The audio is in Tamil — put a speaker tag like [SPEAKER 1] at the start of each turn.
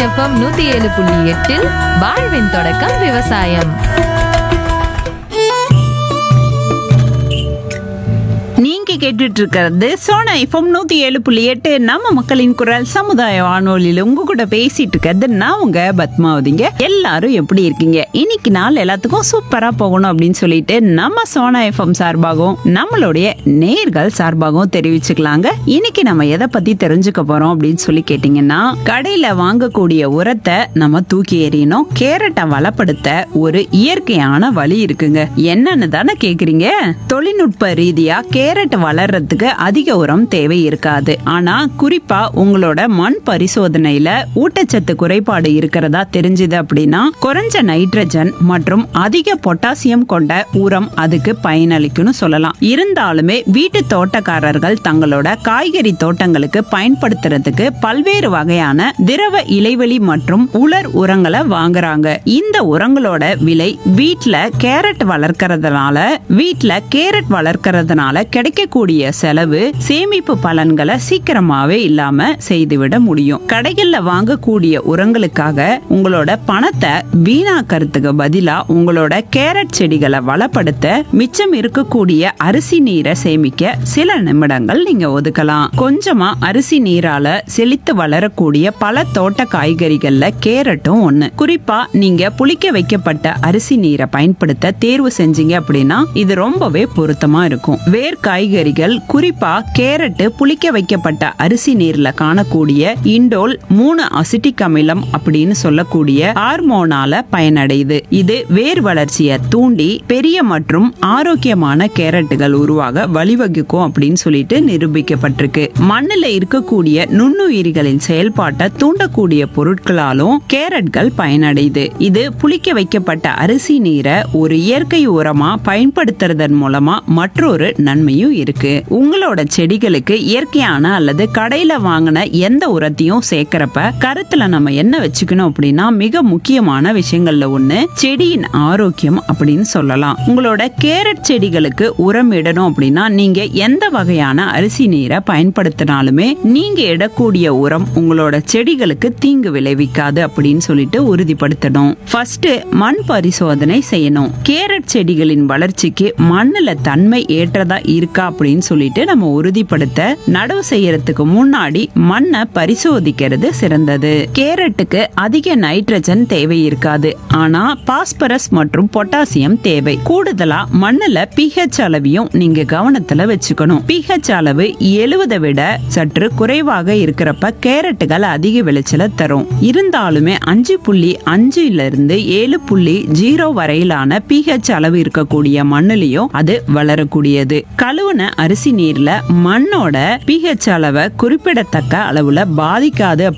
[SPEAKER 1] எஃப்எம் நூத்தி ஏழு புள்ளி எட்டில் வாழ்வின் தொடக்கம் விவசாயம்
[SPEAKER 2] நீங்க கேட்டுட்டு இருக்கிறது சோனா எஃப்எம் நூத்தி ஏழு புள்ளி எட்டு நம்ம மக்களின் குரல் சமுதாய வானொலியில உங்க கூட பேசிட்டு இருக்கிறது நான் உங்க பத்மாவதிங்க எல்லாரும் எப்படி இருக்கீங்க இன்னைக்கு நாள் எல்லாத்துக்கும் சூப்பரா போகணும் அப்படின்னு சொல்லிட்டு நம்ம சோனா எஃப்எம் சார்பாகவும் நம்மளுடைய நேர்கள் சார்பாகவும் தெரிவிச்சுக்கலாங்க இன்னைக்கு நம்ம எதை பத்தி தெரிஞ்சுக்க போறோம் அப்படின்னு சொல்லி கேட்டீங்கன்னா கடையில வாங்கக்கூடிய உரத்தை நம்ம தூக்கி எறியணும் கேரட்டை வளப்படுத்த ஒரு இயற்கையான வழி இருக்குங்க என்னன்னு தானே கேக்குறீங்க தொழில்நுட்ப ரீதியா கேரட் வளர்றதுக்கு அதிக உரம் தேவை இருக்காது ஆனா குறிப்பா உங்களோட மண் பரிசோதனையில ஊட்டச்சத்து குறைபாடு இருக்கிறதா தெரிஞ்சது அப்படின்னா குறைஞ்ச நைட்ரஜன் மற்றும் அதிக பொட்டாசியம் கொண்ட உரம் அதுக்கு பயனளிக்கும்னு சொல்லலாம் இருந்தாலுமே வீட்டு தோட்டக்காரர்கள் தங்களோட காய்கறி தோட்டங்களுக்கு பயன்படுத்துறதுக்கு பல்வேறு வகையான திரவ இலைவெளி மற்றும் உலர் உரங்களை வாங்குறாங்க இந்த உரங்களோட விலை வீட்ல கேரட் வளர்க்கறதுனால வீட்ல கேரட் வளர்க்கறதுனால கிடைக்கக்கூடிய செலவு சேமிப்பு பலன்களை சீக்கிரமாவே இல்லாம செய்துவிட முடியும் கடைகள்ல வாங்கக்கூடிய உரங்களுக்காக உங்களோட பணத்தை வீணாக்கறதுக்கு பதிலா உங்களோட கேரட் செடிகளை வளப்படுத்த மிச்சம் இருக்கக்கூடிய அரிசி நீரை சேமிக்க சில நிமிடங்கள் நீங்க ஒதுக்கலாம் கொஞ்சமா அரிசி நீரால செழித்து வளரக்கூடிய பல தோட்ட காய்கறிகள்ல கேரட்டும் ஒண்ணு குறிப்பா நீங்க புளிக்க வைக்கப்பட்ட அரிசி நீரை பயன்படுத்த தேர்வு செஞ்சீங்க அப்படின்னா இது ரொம்பவே பொருத்தமா இருக்கும் வேர் காய்கறிகள் குறிப்பா கேரட் புளிக்க வைக்கப்பட்ட அரிசி நீர்ல காணக்கூடிய இண்டோல் மூணு அசிட்டிக் அமிலம் அப்படின்னு சொல்லக்கூடிய ஹார்மோனால பயனடையுது இது வேர் வளர்ச்சியை தூண்டி பெரிய மற்றும் ஆரோக்கியமான கேரட்டுகள் உருவாக வழிவகுக்கும் அப்படின்னு சொல்லிட்டு நிரூபிக்கப்பட்டிருக்கு மண்ணுல இருக்கக்கூடிய நுண்ணுயிரிகளின் செயல்பாட்டை தூண்டக்கூடிய பொருட்களாலும் கேரட்கள் பயனடையுது இது புளிக்க வைக்கப்பட்ட அரிசி நீரை ஒரு இயற்கை உரமா பயன்படுத்துறதன் மூலமா மற்றொரு நன்மையும் இருக்கு உங்களோட செடிகளுக்கு இயற்கையான அல்லது கடையில வாங்கின எந்த உரத்தையும் சேர்க்கிறப்ப கருத்துல நம்ம என்ன வச்சுக்கணும் அப்படின்னா மிக முக்கியமான விஷயங்கள்ல ஒண்ணு செடியின் ஆரோக்கியம் அப்படின்னு சொல்லலாம் உங்களோட கேரட் செடிகளுக்கு உரம் இடணும் அப்படின்னா நீங்க எந்த வகையான அரிசி நீரை பயன்படுத்தினாலுமே நீங்க இடக்கூடிய உரம் உங்களோட செடிகளுக்கு தீங்கு விளைவிக்காது அப்படின்னு சொல்லிட்டு உறுதிப்படுத்தணும் ஃபர்ஸ்ட் மண் பரிசோதனை செய்யணும் கேரட் செடிகளின் வளர்ச்சிக்கு மண்ணுல தன்மை ஏற்றதா இருக்கா அப்படின்னு சொல்லிட்டு நம்ம உறுதிப்படுத்த நடவு செய்யறதுக்கு முன்னாடி மண்ணை பரிசோதிக்கிறது சிறந்தது கேரட்டுக்கு அதிக நைட்ரஜன் தேவை இருக்காது ஆனா பாஸ்பரஸ் மற்றும் பொட்டாசியம் தேவை கூடுதலா மண்ணுல பிஹெச் அளவையும் நீங்க கவனத்துல வச்சுக்கணும் பிஹெச் அளவு எழுவதை விட சற்று குறைவாக இருக்கிறப்ப கேரட்டுகள் அதிக விளைச்சலை தரும் இருந்தாலுமே அஞ்சு புள்ளி அஞ்சுல இருந்து ஏழு புள்ளி ஜீரோ வரையிலான பிஹெச் அளவு இருக்கக்கூடிய மண்ணுலயும் அது வளரக்கூடியது கழுவுன அரிசி நீர்ல மண்ணோட பிஹெச் அளவை குறிப்பிடத்தக்க அளவுல பாதிக்காது